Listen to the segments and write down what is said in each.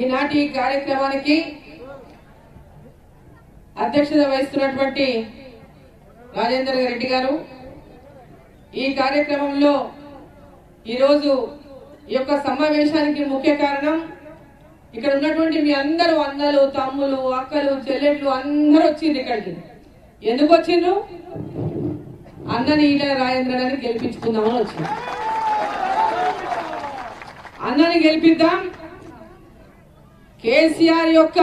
ఈనాటి ఈ కార్యక్రమానికి అధ్యక్షత వహిస్తున్నటువంటి రాజేందర్ రెడ్డి గారు ఈ కార్యక్రమంలో ఈరోజు ఈ యొక్క సమావేశానికి ముఖ్య కారణం ఇక్కడ ఉన్నటువంటి మీ అందరూ అన్నలు తమ్ములు అక్కలు చెల్లెళ్ళు అందరూ వచ్చింది ఇక్కడికి ఎందుకు వచ్చిండ్రు అన్నని ఈట రాజేంద్ర గారిని గెలిపించుకుందామని వచ్చింది అన్నని గెలిపిద్దాం కేసీఆర్ యొక్క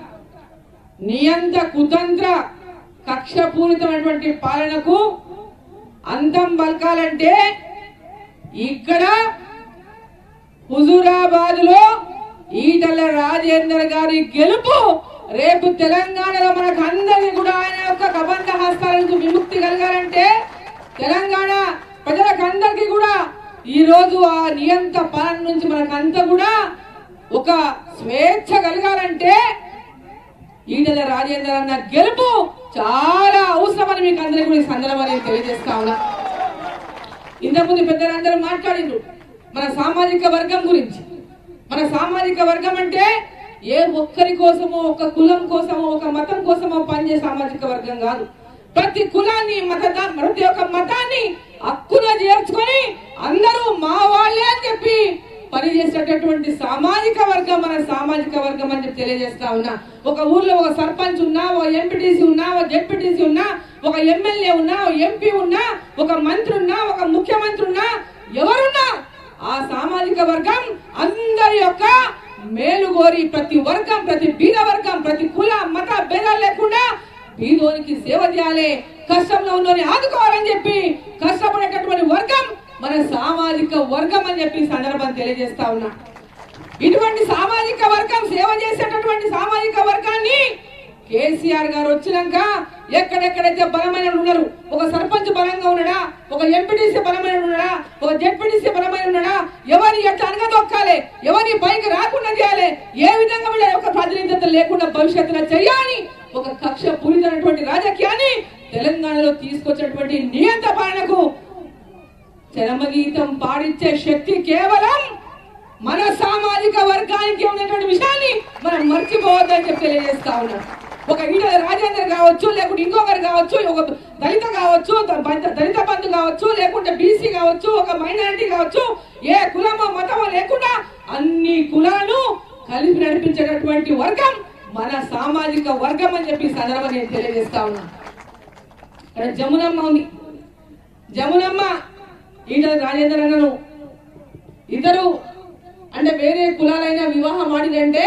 నియంత కుతంత్ర కక్షపూరితమైనటువంటి పాలనకు అంతం పలకాలంటే ఇక్కడ హుజూరాబాద్ లో ఈటల రాజేందర్ గారి గెలుపు రేపు తెలంగాణలో మనకు అందరికీ కూడా ఆయన యొక్క కబంధ హస్తాల నుంచి విముక్తి కలగాలంటే తెలంగాణ ప్రజలకు అందరికీ కూడా ఈ రోజు ఆ నియంత పాలన నుంచి మనకంతా కూడా ఒక స్వేచ్ఛ కలగాలంటే ఈటల రాజేందర్ అన్న గెలుపు చాలా అవసరమని మీకు అందరికీ కూడా ఈ సందర్భాన్ని తెలియజేస్తా ఉన్నా ఇంతకుముందు పెద్దలందరూ మాట్లాడిండ్రు మన సామాజిక వర్గం గురించి మన సామాజిక వర్గం అంటే ఏ ఒక్కరి కోసమో ఒక కులం కోసమో ఒక మతం కోసమో పనిచే సామాజిక వర్గం కాదు ప్రతి కులాన్ని మత ప్రతి ఒక్క మతాన్ని హక్కున చేర్చుకొని అందరూ మా వాళ్ళే అని చెప్పి పనిచేసేటటువంటి సామాజిక వర్గం మన సామాజిక వర్గం అని చెప్పి తెలియజేస్తా ఉన్నా ఒక ఊర్లో ఒక సర్పంచ్ ఉన్నా ఒక ఎంపీటీసీ ఉన్నా ఒక జెడ్పీటీసీ ఉన్నా ఒక ఎమ్మెల్యే ఉన్నా ఒక ఎంపీ ఉన్నా ఒక మంత్రి ఉన్నా ఒక ముఖ్యమంత్రి ఉన్నా ఎవరున్నా ఆ సామాజిక వర్గం అందరి యొక్క మేలు కోరి ప్రతి వర్గం ప్రతి బీద వర్గం ప్రతి కుల మత భేదాలు లేకుండా బీదోనికి సేవ చేయాలి కష్టంలో ఉన్నోని ఆదుకోవాలని చెప్పి కష్టపడేటటువంటి వర్గం మన సామాజిక వర్గం అని చెప్పి ఈ సందర్భం తెలియజేస్తా ఉన్నా ఇటువంటి సామాజిక వర్గం సేవ చేసేటటువంటి సామాజిక వర్గాన్ని కేసీఆర్ గారు వచ్చినాక ఎక్కడెక్కడైతే బలమైన వాళ్ళు ఉన్నారు ఒక సర్పంచ్ బలంగా ఉన్నాడా ఒక ఎంపీటీసీ బలమైన ఉన్నాడా ఒక జెడ్పీటీసీ బలమైన ఉన్నాడా ఎవరిని ఎట్లా అనగదొక్కాలి ఎవరిని పైకి రాకుండా చేయాలి ఏ విధంగా వీళ్ళ యొక్క ప్రాతినిధ్యత లేకుండా భవిష్యత్తులో చేయాలి ఒక కక్ష పూరితమైనటువంటి రాజకీయాన్ని తెలంగాణలో తీసుకొచ్చినటువంటి నియంత పాలనకు చరమగీతం పాడించే శక్తి కేవలం మన సామాజిక వర్గానికి ఉన్నటువంటి విషయాన్ని మనం మర్చిపోవద్దని చెప్పి తెలియజేస్తా ఉన్నాం ఒక ఈటల రాజేందర్ కావచ్చు లేకుంటే ఇంకొకరు కావచ్చు ఒక దళిత కావచ్చు ద- బంధ- దళిత బంధు కావచ్చు లేకుంటే బీసీ కావచ్చు ఒక మైనారిటీ కావచ్చు ఏ కులమో మతమో లేకుండా అన్ని కులాలను కలిపి నడిపించేటటువంటి వర్గం మన సామాజిక వర్గం అని చెప్పి ఈ సందర్భం నేను తెలియజేస్తా ఉన్నా ఇక్కడ జమునమ్మ ఉంది జమునమ్మ ఈటల రాజేంద్ర అన్నను ఇద్దరు అంటే వేరే కులాలైన వివాహం ఆడిదంటే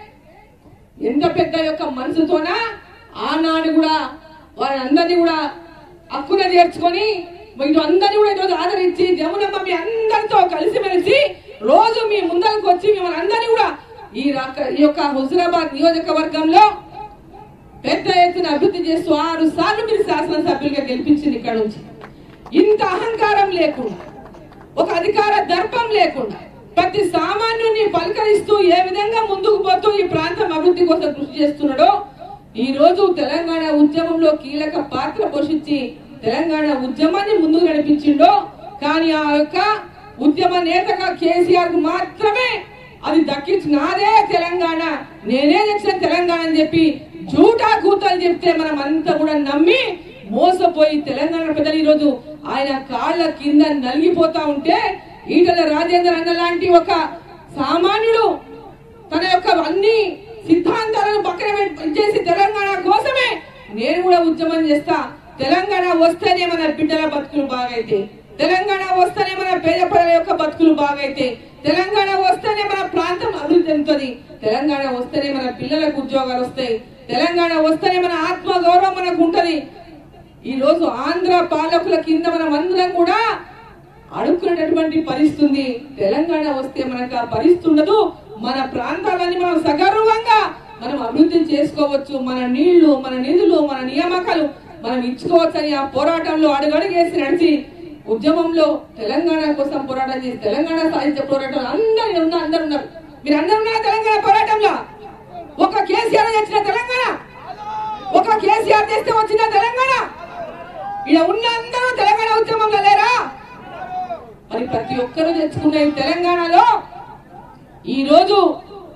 ఎంత పెద్ద యొక్క మనసుతోన ఆనాడు కూడా వారందరినీ కూడా హక్కున చేర్చుకొని వీళ్ళు అందరినీ కూడా ఈరోజు ఆదరించి జమునమ్మ మీ అందరితో కలిసిమెలిసి రోజు మీ ముందరకు వచ్చి మిమ్మల్ని అందరినీ కూడా ఈ రక- ఈ యొక్క హుజురాబాద్ నియోజకవర్గంలో పెద్ద ఎత్తున అభివృద్ధి చేస్తూ ఆరు సార్లు మీరు శాసనసభ్యులుగా గెలిపించింది ఇక్కడ నుంచి ఇంత అహంకారం లేకుండా ఒక అధికార దర్పం లేకుండా ప్రతి సామాన్యుని పలకరిస్తూ ఏ విధంగా ముందుకు పోతూ ఈ ప్రాంతం అభివృద్ధి కోసం కృషి చేస్తున్నాడో ఈ రోజు తెలంగాణ ఉద్యమంలో కీలక పాత్ర పోషించి తెలంగాణ ఉద్యమాన్ని ముందుకు నడిపించిండో కానీ ఆ యొక్క ఉద్యమ నేతగా కేసీఆర్ కు మాత్రమే అది దక్కించినాదే తెలంగాణ నేనే తెచ్చిన తెలంగాణ అని చెప్పి జూటా కూతలు చెప్తే మనం అంతా కూడా నమ్మి మోసపోయి తెలంగాణ ప్రజలు ఈరోజు ఆయన కాళ్ళ కింద నలిగిపోతా ఉంటే ఈటల రాజేందర్ అన్న లాంటి ఒక సామాన్యుడు తన యొక్క అన్ని సిద్ధాంతాలను పక్కన పెట్టి చేసి తెలంగాణ కోసమే నేను కూడా ఉద్యమం చేస్తా తెలంగాణ వస్తేనే మన బిడ్డల బతుకులు బాగైతే తెలంగాణ వస్తేనే మన పేద ప్రజల యొక్క బతుకులు బాగైతే తెలంగాణ వస్తేనే మన ప్రాంతం అభివృద్ధి చెందుతుంది తెలంగాణ వస్తేనే మన పిల్లలకు ఉద్యోగాలు వస్తాయి తెలంగాణ వస్తేనే మన ఆత్మ గౌరవం మనకు ఉంటది ఈ రోజు ఆంధ్ర పాలకుల కింద మనం అందరం కూడా అడుక్కునేటటువంటి పరిస్థితుంది తెలంగాణ వస్తే మనకు ఆ పరిస్థితి ఉండదు మన ప్రాంతాలన్నీ మనం సగర్వంగా మనం అభివృద్ధి చేసుకోవచ్చు మన నీళ్లు మన నిధులు మన నియామకాలు మనం ఇచ్చుకోవచ్చని ఆ పోరాటంలో అడుగడుగేసి నడిచి ఉద్యమంలో తెలంగాణ కోసం పోరాటం చేసి తెలంగాణ సాహిత్య పోరాటం అందరు ఉన్న అందరు ఉన్నారు మీరు అందరు ఉన్నారు తెలంగాణ పోరాటంలో ఒక కేసీఆర్ తెచ్చిన తెలంగాణ ఒక కేసీఆర్ తెస్తే వచ్చిన తెలంగాణ ఇలా ఉన్న అందరూ తెలంగాణ ఉద్యమంలో లేరా మరి ప్రతి ఒక్కరూ తెచ్చుకున్న ఈ తెలంగాణలో ఈ రోజు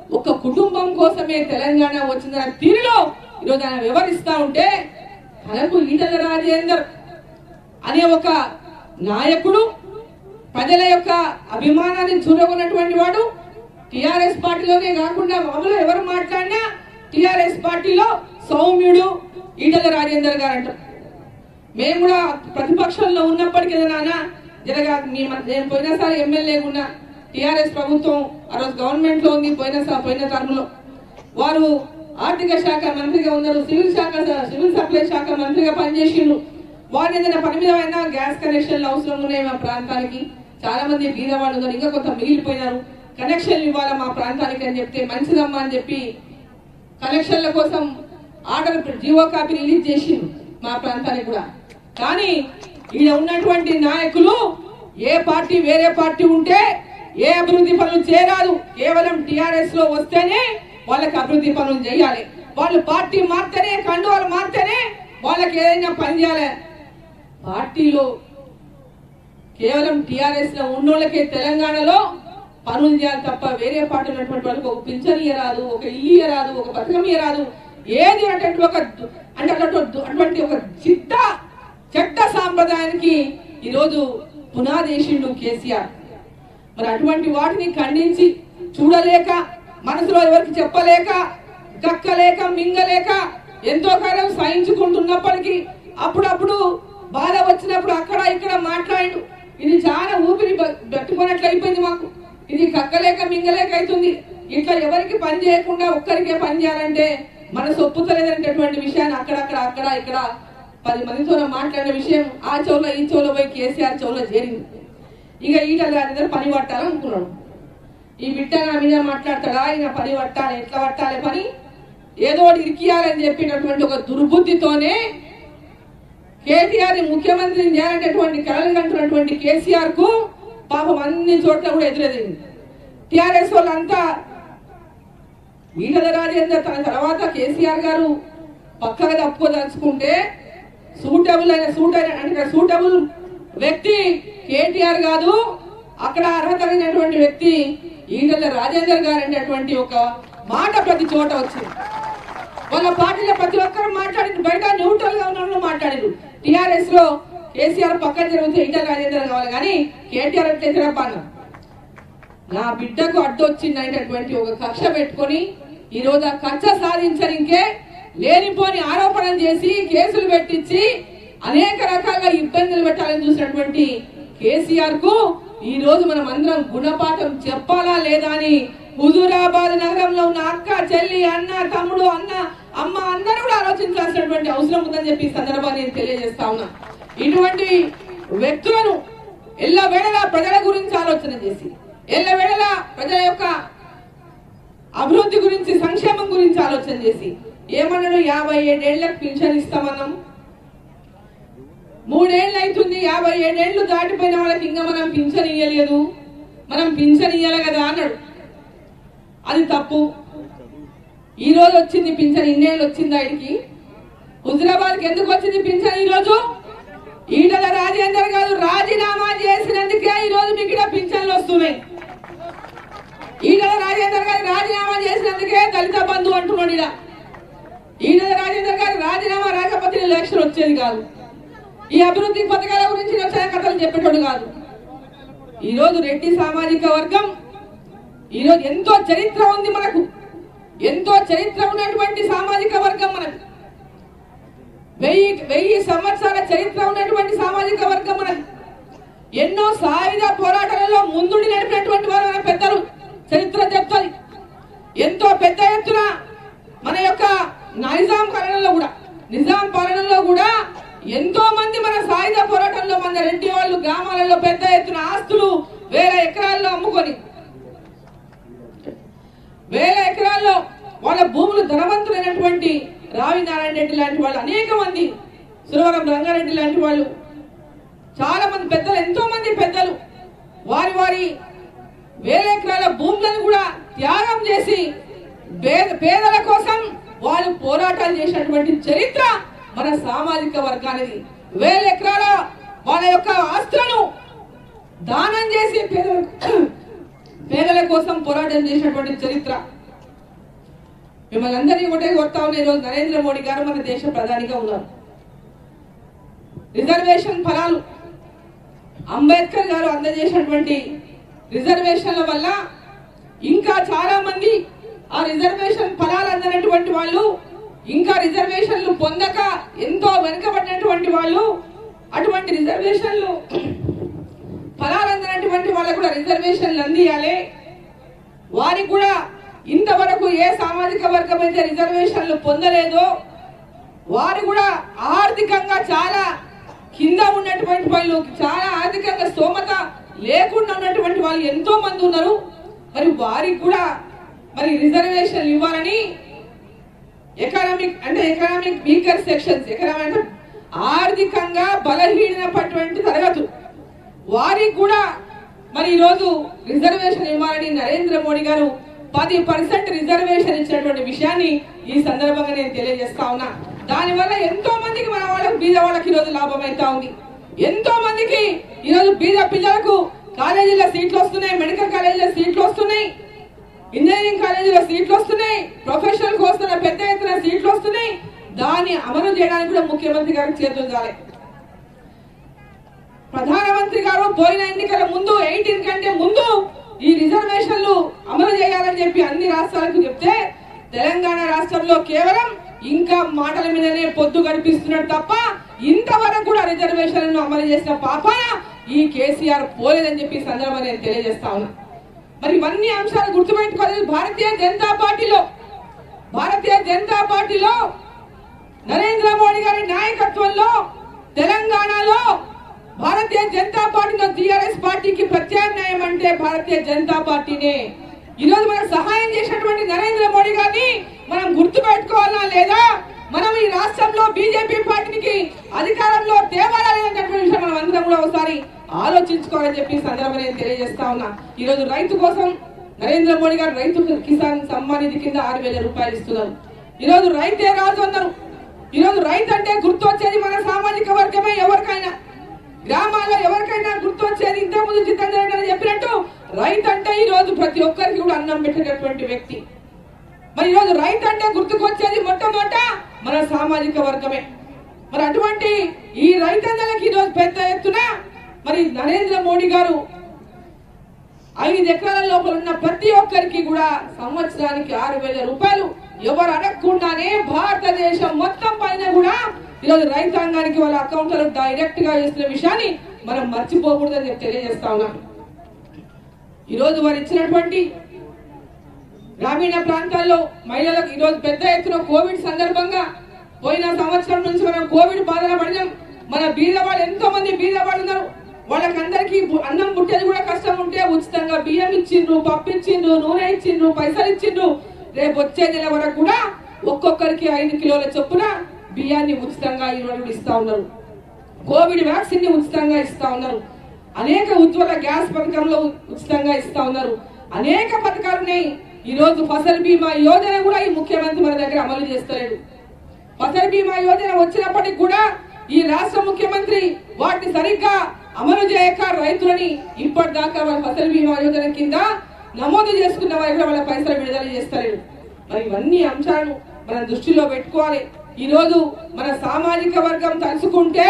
ఒక కుటుంబం కోసమే తెలంగాణ వచ్చిందన్న తీరులో ఈరోజు ఆయన వివరిస్తా ఉంటే తనకు ఈటల రాజేందర్ అనే ఒక నాయకుడు ప్రజల యొక్క అభిమానాన్ని చూరగొన్నటువంటి వాడు టిఆర్ఎస్ పార్టీలోనే కాకుండా మామూలు ఎవరు మాట్లాడినా టిఆర్ఎస్ పార్టీలో సౌమ్యుడు ఈటల రాజేందర్ గారు అంటారు మేము కూడా ప్రతిపక్షంలో ఉన్నప్పటికీ కదా నాన్న జరగా మీ మ- నేను పోయినసారి ఎమ్మెల్యే ఉన్నా టిఆర్ఎస్ ప్రభుత్వం ఆ రోజు గవర్నమెంట్ లో ఉంది పోయిన సా- పోయిన టర్మ్ వారు ఆర్థిక శాఖ మంత్రిగా ఉన్నారు సివిల్ శాఖ సివిల్ సప్లై శాఖ మంత్రిగా పనిచేసిండు వారు ఏదైనా పని మీద అయినా గ్యాస్ కనెక్షన్లు అవసరం ఉన్నాయి మా ప్రాంతానికి చాలా మంది బీదవాళ్ళు ఉన్నారు ఇంకా కొంత మిగిలిపోయినారు కనెక్షన్లు ఇవ్వాలి మా ప్రాంతానికి అని చెప్తే మంచిదమ్మా అని చెప్పి కలెక్షన్ల కోసం ఆర్డర్ జీవో కాపీ రిలీజ్ చేసిండు మా ప్రాంతానికి కూడా కానీ ఈడ ఉన్నటువంటి నాయకులు ఏ పార్టీ వేరే పార్టీ ఉంటే ఏ అభివృద్ధి పనులు చేయరాదు కేవలం టిఆర్ఎస్ లో వస్తేనే వాళ్ళకి అభివృద్ధి పనులు చేయాలి వాళ్ళు పార్టీ మారితేనే కండువాలు మారితేనే వాళ్ళకి ఏదైనా పని చేయాలి పార్టీలో కేవలం టిఆర్ఎస్ లో ఉన్నోళ్ళకే తెలంగాణలో పనులు చేయాలి తప్ప వేరే పార్టీ ఉన్నటువంటి వాళ్ళకి ఒక పింఛన్ ఇయ్యరాదు ఒక ఇల్లు ఇయ్యరాదు ఒక పథకం ఇయ్యరాదు ఏది అటువంటి ఒక దు- అంటే అటువంటి అటువంటి ఒక చిట్ట చెడ్డ సాంప్రదాయానికి ఈరోజు పునాదేశిండు కేసీఆర్ మరి అటువంటి వాటిని ఖండించి చూడలేక మనసులో ఎవరికి చెప్పలేక దక్కలేక మింగలేక ఎంతో కాలం సహించుకుంటున్నప్పటికీ అప్పుడప్పుడు బాధ వచ్చినప్పుడు అక్కడ ఇక్కడ మాట్లాడు ఇది చాలా ఊపిరి ప- పెట్టుకున్నట్లు అయిపోయింది మాకు ఇది కక్కలేక మింగలేక అవుతుంది ఇట్లా ఎవరికి పని చేయకుండా ఒక్కరికే పని చేయాలంటే మనసు ఒప్పుతలేదనేటటువంటి విషయాన్ని అక్కడక్కడ అక్కడ ఇక్కడ పది మందితో మాట్లాడిన విషయం ఆ చెవులో ఈ చెవులో పోయి కేసీఆర్ చెవులో చేరింది ఇక ఈటల గారి దగ్గర పని పట్టాలనుకున్నాడు ఈ బిడ్డ నా మీద మాట్లాడతాడా ఈయన పని పట్టాలి ఎట్లా పట్టాలి పని ఏదో ఒకటి ఇరికియాలని చెప్పినటువంటి ఒక దుర్బుద్ధితోనే కేటీఆర్ ని ముఖ్యమంత్రిని చేయాలనేటువంటి కలలు కంటున్నటువంటి కేసీఆర్ కు పాపం అన్ని చోట్ల కూడా ఎదురెదింది టిఆర్ఎస్ వాళ్ళంతా ఈటల రాజేందర్ తన తర్వాత కేసీఆర్ గారు పక్కగా తప్పుకోదలుచుకుంటే సూటబుల్ అయిన సూట్ అయిన అంటే సూటబుల్ వ్యక్తి కేటీఆర్ కాదు అక్కడ అర్హత కలిగినటువంటి వ్యక్తి ఈటల రాజేందర్ గారు అనేటువంటి ఒక మాట ప్రతి చోట వచ్చింది వాళ్ళ పార్టీలో ప్రతి ఒక్కరు మాట్లాడింది బయట న్యూట్రల్ గా ఉన్న వాళ్ళు మాట్లాడారు టిఆర్ఎస్ లో కేసీఆర్ పక్కన జరిగితే ఈటల రాజేందర్ కావాలి కానీ కేటీఆర్ ఎట్లయితే అన్నారు నా బిడ్డకు అడ్డొచ్చింది అనేటటువంటి ఒక కక్ష పెట్టుకొని ఈ రోజు ఆ కక్ష సాధించడానికే లేనిపోని ఆరోపణలు చేసి కేసులు పెట్టించి అనేక రకాలుగా ఇబ్బందులు పెట్టాలని చూసినటువంటి కేసీఆర్ కు ఈ రోజు మనం అందరం గుణపాఠం చెప్పాలా లేదా అని హుజూరాబాద్ నగరంలో ఉన్న అక్క చెల్లి అన్న తమ్ముడు అన్న అమ్మ అందరూ కూడా ఆలోచించాల్సినటువంటి అవసరం ఉందని చెప్పి ఈ సందర్భాన్ని నేను తెలియజేస్తా ఉన్నా ఇటువంటి వ్యక్తులను ఎల్ల వేళలా ప్రజల గురించి ఆలోచన చేసి ఎల్ల వేళలా ప్రజల యొక్క అభివృద్ధి గురించి సంక్షేమం గురించి ఆలోచన చేసి ఏమన్నాడు యాభై ఏడేళ్లకు పింఛన్ ఇస్తామన్నాం మూడేళ్ళు అవుతుంది యాభై ఏడేళ్లు దాటిపోయిన వాళ్ళకి ఇంకా మనం పింఛన్ ఇయ్యలేదు మనం పింఛన్ ఇయ్యాలి కదా అన్నాడు అది తప్పు ఈ రోజు వచ్చింది పింఛన్ ఇన్నేళ్ళు వచ్చింది ఆయనకి హుజరాబాద్కి ఎందుకు వచ్చింది పింఛన్ ఈ రోజు ఈటల రాజేందర్ గారు రాజీనామా చేసినందుకే ఈ రోజు మీకు ఇక్కడ పింఛన్లు వస్తున్నాయి ఈటల రాజేందర్ గారు రాజీనామా చేసినందుకే దళిత బంధు అంటున్నాడు ఇలా ఈటల రాజేందర్ గారు రాజీనామా రాకపోతే ఎలక్షన్ వచ్చేది కాదు ఈ అభివృద్ధి పథకాల గురించి వచ్చిన కథలు చెప్పేటోడు కాదు ఈ రోజు రెడ్డి సామాజిక వర్గం ఈ రోజు ఎంతో చరిత్ర ఉంది మనకు ఎంతో చరిత్ర ఉన్నటువంటి సామాజిక వర్గం మనకు వెయ్యి వెయ్యి సంవత్సరాల చరిత్ర ఉన్నటువంటి సామాజిక వర్గం మనకు ఎన్నో సాయుధ పోరాటాలలో ముందుండి నడిపినటువంటి వారు మన పెద్దలు చరిత్ర చెప్తుంది ఎంతో పెద్ద ఎత్తున మన యొక్క నైజాం పాలనలో కూడా నిజాం పాలనలో కూడా ఎంతో మంది మన సాయుధ పోరాటంలో మన రెడ్డి వాళ్ళు గ్రామాలలో పెద్ద ఎత్తున ఆస్తులు వేల ఎకరాల్లో అమ్ముకొని వేల ఎకరాల్లో వాళ్ళ భూములు ధనవంతులైనటువంటి రావి నారాయణ రెడ్డి లాంటి వాళ్ళు అనేక మంది సురవరం రంగారెడ్డి లాంటి వాళ్ళు చాలా మంది పెద్దలు ఎంతో మంది పెద్దలు వారి వారి వేల ఎకరాల భూములను కూడా త్యాగం చేసి పేద పేదల కోసం వాళ్ళు పోరాటాలు చేసినటువంటి చరిత్ర మన సామాజిక వర్గానిది వేల ఎకరాల వాళ్ళ యొక్క ఆస్తులను దానం చేసి పేదలకు పేదల కోసం పోరాటం చేసినటువంటి చరిత్ర మిమ్మల్ని అందరినీ ఒకటే కొడతా ఉన్న ఈరోజు నరేంద్ర మోడీ గారు మన దేశ ప్రధానిగా ఉన్నారు రిజర్వేషన్ ఫలాలు అంబేద్కర్ గారు అందజేసినటువంటి రిజర్వేషన్ల వల్ల ఇంకా చాలా మంది ఆ రిజర్వేషన్ ఫలాలు అందనటువంటి వాళ్ళు ఇంకా రిజర్వేషన్లు పొందక ఎంతో వెనుకబడినటువంటి వాళ్ళు అటువంటి రిజర్వేషన్లు ఫలాలు అందనటువంటి వాళ్ళకు కూడా రిజర్వేషన్లు అందియాలి వారికి కూడా ఇంతవరకు ఏ సామాజిక వర్గం అయితే రిజర్వేషన్లు పొందలేదో వారు కూడా ఆర్థికంగా చాలా కింద ఉన్నటువంటి వాళ్ళు చాలా ఆర్థికంగా స్తోమత లేకుండా ఉన్నటువంటి వాళ్ళు ఎంతో మంది ఉన్నారు మరి వారికి కూడా మరి రిజర్వేషన్ ఇవ్వాలని ఎకనామిక్ అంటే ఎకనామిక్ వీకర్ సెక్షన్స్ ఎకనామిక్ అంటే ఆర్థికంగా బలహీనపటువంటి తరగతులు వారికి కూడా మరి ఈరోజు రిజర్వేషన్ ఇవ్వాలని నరేంద్ర మోడీ గారు పది పర్సెంట్ రిజర్వేషన్ ఇచ్చినటువంటి విషయాన్ని ఈ సందర్భంగా నేను తెలియజేస్తా ఉన్నా దానివల్ల ఎంతో మందికి మన వాళ్ళకి బీద వాళ్ళకి ఈరోజు లాభం అవుతా ఉంది ఎంతో మందికి ఈరోజు బీద పిల్లలకు కాలేజీలో సీట్లు వస్తున్నాయి మెడికల్ కాలేజీలో సీట్లు వస్తున్నాయి ఇంజనీరింగ్ కాలేజీలో సీట్లు వస్తున్నాయి ప్రొఫెషనల్ వస్తున్న పెద్ద ఎత్తున సీట్లు వస్తున్నాయి దాన్ని అమలు చేయడానికి కూడా ముఖ్యమంత్రి గారికి చేతులు కాలే ప్రధానమంత్రి గారు పోయిన ఎన్నికల ముందు ఎయిటీన్ కంటే ముందు ఈ రిజర్వేషన్లు అమలు చేయాలని చెప్పి అన్ని రాష్ట్రాలకు చెప్తే తెలంగాణ రాష్ట్రంలో కేవలం ఇంకా మాటల మీదనే పొద్దు గడిపిస్తున్నాడు తప్ప ఇంతవరకు కూడా రిజర్వేషన్లను అమలు చేసిన పాపాన ఈ కేసీఆర్ పోలేదని చెప్పి ఈ సందర్భంగా నేను తెలియజేస్తా ఉన్నా మరి ఇవన్నీ అంశాలు గుర్తుపెట్టుకోవాలి భారతీయ జనతా పార్టీలో భారతీయ జనతా పార్టీలో నరేంద్ర మోడీ గారి నాయకత్వంలో తెలంగాణలో భారతీయ జనతా పార్టీలో టిఆర్ఎస్ పార్టీకి ప్రత్యామ్నాయం అంటే భారతీయ జనతా పార్టీనే ఈరోజు మనకు సహాయం చేసినటువంటి నరేంద్ర మోడీ గారిని మనం గుర్తు పెట్టుకోవాలా లేదా మనం ఈ రాష్ట్రంలో బీజేపీ పార్టీకి అధికారంలో తేవాలా లేదన్నటువంటి విషయం మనం అందరం కూడా ఒకసారి ఆలోచించుకోవాలని చెప్పి ఈ సందర్భంగా నేను తెలియజేస్తా ఉన్నా ఈరోజు రైతు కోసం నరేంద్ర మోడీ గారు రైతు కిసాన్ సమ్మాన్ నిధి కింద ఆరు వేల రూపాయలు ఇస్తున్నారు ఈరోజు రైతే రాజు అన్నారు ఈరోజు రైతు అంటే గుర్తొచ్చేది మన సామాజిక వర్గమే ఎవరికైనా గ్రామాల్లో ఎవరికైనా గుర్తొచ్చేది ఇంతకుముందు జితేంద్ర రెడ్డి గారు చెప్పినట్టు రైతు అంటే ఈ రోజు ప్రతి ఒక్కరికి కూడా అన్నం పెట్టేటటువంటి వ్యక్తి మరి ఈరోజు రైతు అంటే గుర్తుకొచ్చేది మొట్టమొదట మన సామాజిక వర్గమే మరి అటువంటి ఈ రైతన్నలకి ఈరోజు పెద్ద ఎత్తున మరి నరేంద్ర మోడీ గారు ఐదు ఎకరాల లోపల ఉన్న ప్రతి ఒక్కరికి కూడా సంవత్సరానికి ఆరు వేల రూపాయలు ఎవరు అడగకుండానే భారతదేశం మొత్తం పైన కూడా ఈరోజు రైతాంగానికి వాళ్ళ అకౌంట్లలో డైరెక్ట్ గా చేస్తున్న విషయాన్ని మనం మర్చిపోకూడదని చెప్పి తెలియజేస్తా ఉన్నాం ఈరోజు వారు ఇచ్చినటువంటి గ్రామీణ ప్రాంతాల్లో మహిళలకు ఈరోజు పెద్ద ఎత్తున కోవిడ్ సందర్భంగా పోయిన సంవత్సరం నుంచి మనం కోవిడ్ బాధన పడినాం మన బీదవాళ్ళు ఎంతో మంది బీదవాళ్ళు ఉన్నారు వాళ్ళకందరికీ బు- అన్నం పుట్టేది కూడా కష్టం ఉంటే ఉచితంగా బియ్యం ఇచ్చిండ్రు పప్పు ఇచ్చిండ్రు నూనె ఇచ్చిండ్రు పైసలు ఇచ్చిండ్రు రేపు వచ్చే నెల వరకు కూడా ఒక్కొక్కరికి ఐదు కిలోల చొప్పున బియ్యాన్ని ఉచితంగా ఈ రోజు ఇస్తా ఉన్నారు కోవిడ్ వ్యాక్సిన్ ని ఉచితంగా ఇస్తా ఉన్నారు అనేక ఉజ్వల గ్యాస్ పథకంలో ఉచితంగా ఇస్తా ఉన్నారు అనేక పథకాలు ఉన్నాయి ఈ రోజు ఫసల్ బీమా యోజన కూడా ఈ ముఖ్యమంత్రి మన దగ్గర అమలు చేస్తలేడు ఫసల్ బీమా యోజన వచ్చినప్పటికి కూడా ఈ రాష్ట్ర ముఖ్యమంత్రి వాటిని సరిగ్గా అమలు చేయక రైతులని ఇప్పటిదాకా వాళ్ళ ఫసల్ బీమా యోజన కింద నమోదు చేసుకున్న వారికి కూడా వాళ్ళ పైసలు విడుదల చేస్తలేడు మరి ఇవన్నీ అంశాలను మనం దృష్టిలో పెట్టుకోవాలి ఈ రోజు మన సామాజిక వర్గం తలుచుకుంటే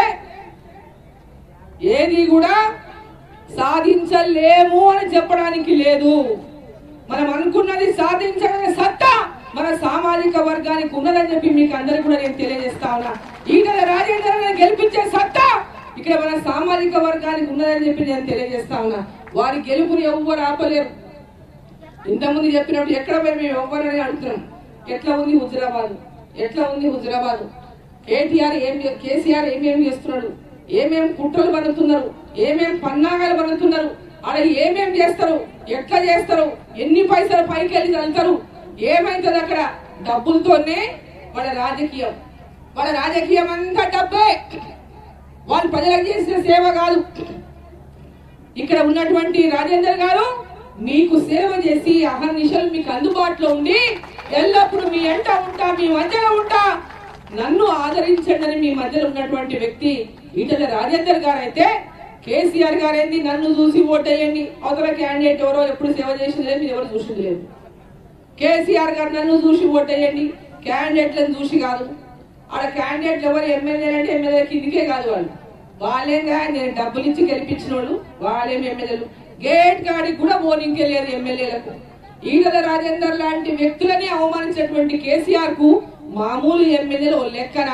ఏది కూడా సాధించలేము అని చెప్పడానికి లేదు మనం అనుకున్నది సాధించగలిగే సత్తా మన సామాజిక వర్గానికి ఉన్నదని చెప్పి మీకు అందరికి కూడా నేను తెలియజేస్తా ఉన్నా ఈటల రాజేంద్ర గెలిపించే సత్తా ఇక్కడ మన సామాజిక వర్గానికి ఉన్నదని చెప్పి నేను తెలియజేస్తా ఉన్నా వారి గెలుపుని ఎవ్వరు ఆపలేరు ఇంతకుముందు చెప్పినప్పుడు ఎక్కడ పోయి మేము ఎవ్వరని అడుగుతున్నాం ఎట్లా ఉంది హుజురాబాద్ ఎట్లా ఉంది హుజురాబాద్ కేటీఆర్ ఏం చే- కేసీఆర్ ఏమేం చేస్తున్నాడు ఏమేం కుట్రలు పడుతున్నారు ఏమేం పన్నాగాలు పడుతున్నారు ఆడ ఏమేం చేస్తారు ఎట్లా చేస్తారు ఎన్ని పైసలు పైకి వెళ్ళి వెళ్తారు ఏమైతుంది అక్కడ డబ్బులతోనే వాళ్ళ రాజకీయం వాళ్ళ రాజకీయం అంతా డబ్బే వాళ్ళు ప్రజలకు చేసిన సేవ కాదు ఇక్కడ ఉన్నటువంటి రాజేందర్ గారు మీకు సేవ చేసి అహర్నిశలు మీకు అందుబాటులో ఉండి ఎల్లప్పుడూ మీ ఎంట ఉంటా మీ మధ్యలో ఉంటా నన్ను ఆదరించండి అని మీ మధ్యలో ఉన్నటువంటి వ్యక్తి ఈటల రాజేందర్ గారు అయితే కేసీఆర్ గారు ఏంది నన్ను చూసి ఓటేయండి అవతల క్యాండిడేట్ ఎవరో ఎప్పుడు సేవ చేసింది లేదు మీరు ఎవరు చూసింది లేదు కేసీఆర్ గారు నన్ను చూసి ఓటేయండి క్యాండిడేట్లను చూసి కాదు ఆడ క్యాండిడేట్లు ఎవరు ఎమ్మెల్యేలు అంటే ఎమ్మెల్యే కిందికే కాదు వాళ్ళు వాళ్ళేగా నేను డబ్బులు ఇచ్చి గెలిపించిన వాళ్ళు వాళ్ళేం ఎమ్మెల్యేలు గేట్ కాడికి కూడా ఓనింకే లేదు ఎమ్మెల్యేలకు ఈగల రాజేందర్ లాంటి వ్యక్తులని అవమానించినటువంటి కేసీఆర్ కు మామూలు ఎమ్మెల్యేలు ఓ లెక్కనా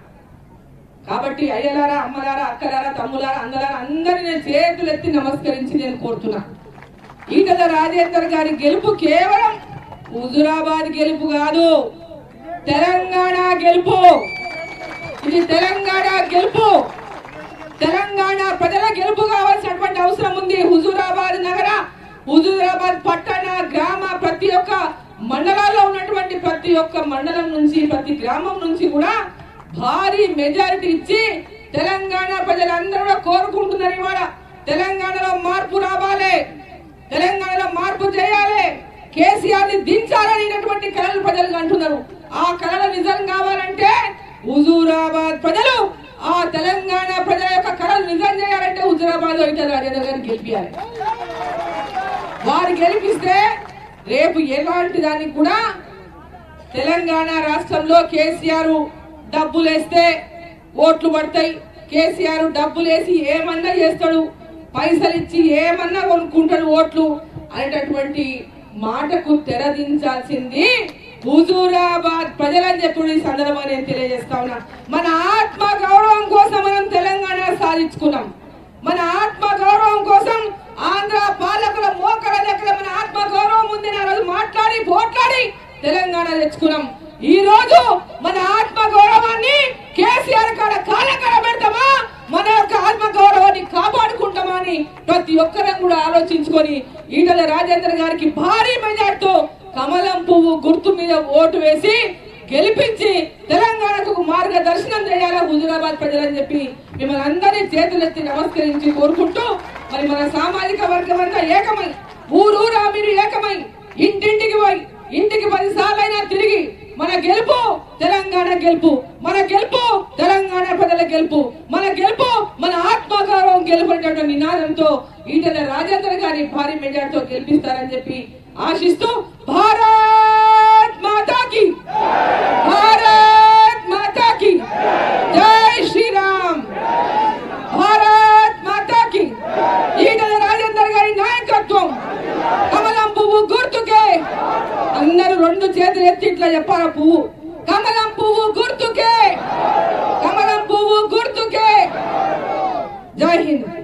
కాబట్టి అయ్యలారా అమ్మలారా అక్కలారా తమ్ములారా అందలారా అందరిని నేను చేతులెత్తి నమస్కరించి నేను కోరుతున్నా ఈటల రాజేందర్ గారి గెలుపు కేవలం హుజురాబాద్ గెలుపు కాదు తెలంగాణ గెలుపు ఇది తెలంగాణ గెలుపు తెలంగాణ ప్రజల గెలుపు కావాల్సినటువంటి అవసరం ఉంది హుజూరాబాద్ నగర హుజూరాబాద్ పట్టణ గ్రామ ప్రతి ఒక్క మండలాల్లో ఉన్నటువంటి ప్రతి ఒక్క మండలం నుంచి ప్రతి గ్రామం నుంచి కూడా భారీ మెజారిటీ ఇచ్చి తెలంగాణ ప్రజలందరూ కూడా కోరుకుంటున్నారు ఇవాళ తెలంగాణలో మార్పు రావాలి తెలంగాణలో మార్పు చేయాలి కేసీఆర్ ని దించాలనేటటువంటి కళలు ప్రజలు అంటున్నారు ఆ కళలు నిజం కావాలంటే హుజూరాబాద్ ప్రజలు ఆ తెలంగాణ ప్రజల యొక్క కళలు నిజం చేయాలంటే హుజూరాబాద్ అయితే రాజేంద్ర గారిని గెలిపించాలి వారు గెలిపిస్తే రేపు ఎలాంటి దానికి కూడా తెలంగాణ రాష్ట్రంలో కేసీఆర్ డబ్బులు వేస్తే ఓట్లు పడతాయి కేసీఆర్ డబ్బులు వేసి ఏమన్నా చేస్తాడు పైసలు ఇచ్చి ఏమన్నా కొనుక్కుంటాడు ఓట్లు అనేటటువంటి మాటకు తెరదించాల్సింది హుజూరాబాద్ ప్రజలని చెప్పి ఈ సందర్భంగా నేను తెలియజేస్తా ఉన్నా మన ఆత్మ గౌరవం కోసం మనం తెలంగాణ సాధించుకున్నాం మన ఆత్మ గౌరవం కోసం ఆంధ్ర పాలకుల మోకల దగ్గర మన ఆత్మ గౌరవం ఉంది ఆ రోజు మాట్లాడి పోట్లాడి తెలంగాణ తెచ్చుకున్నాం ఈ రోజు మన ఆత్మ గౌరవాన్ని కేసీఆర్ కాడ కాలకడ పెడతామా మన యొక్క ఆత్మ గౌరవాన్ని కాపాడుకుంటామా అని ప్రతి ఒక్కరం కూడా ఆలోచించుకొని ఈటల రాజేంద్ర గారికి భారీ మెజార్టీతో కమలం పువ్వు గుర్తు మీద ఓటు వేసి గెలిపించి తెలంగాణకు ఒక మార్గదర్శనం చేయాలా హుజురాబాద్ ప్రజలని చెప్పి మిమ్మల్ని అందరినీ చేతులెత్తి నమస్కరించి కోరుకుంటూ మరి మన సామాజిక వర్గం అంతా ఏకమై ఊరూరా మీరు ఏకమై ఇంటింటికి పోయి ఇంటికి పది సార్లైనా తిరిగి మన గెలుపు తెలంగాణ గెలుపు మన గెలుపు తెలంగాణ ప్రజల గెలుపు మన గెలుపు మన ఆత్మగౌరవం గెలుపు అనేటువంటి నినాదంతో ఈటల రాజేంద్ర గారి భారీ మెజార్టీతో గెలిపిస్తారని చెప్పి ఆశిస్తూ భారత్ మాతాకి భారత్ మాతాకి జై శ్రీరామ్ భారత్ మాతాకి ఈటల రాజేందర్ గారి నాయకత్వం కమలం పువ్వు గుర్తుకే అందరూ రెండు చేతులు ఎత్తి ఇట్లా చెప్పారా పువ్వు కమలం పువ్వు గుర్తుకే కమలం పువ్వు గుర్తుకే జై హింద్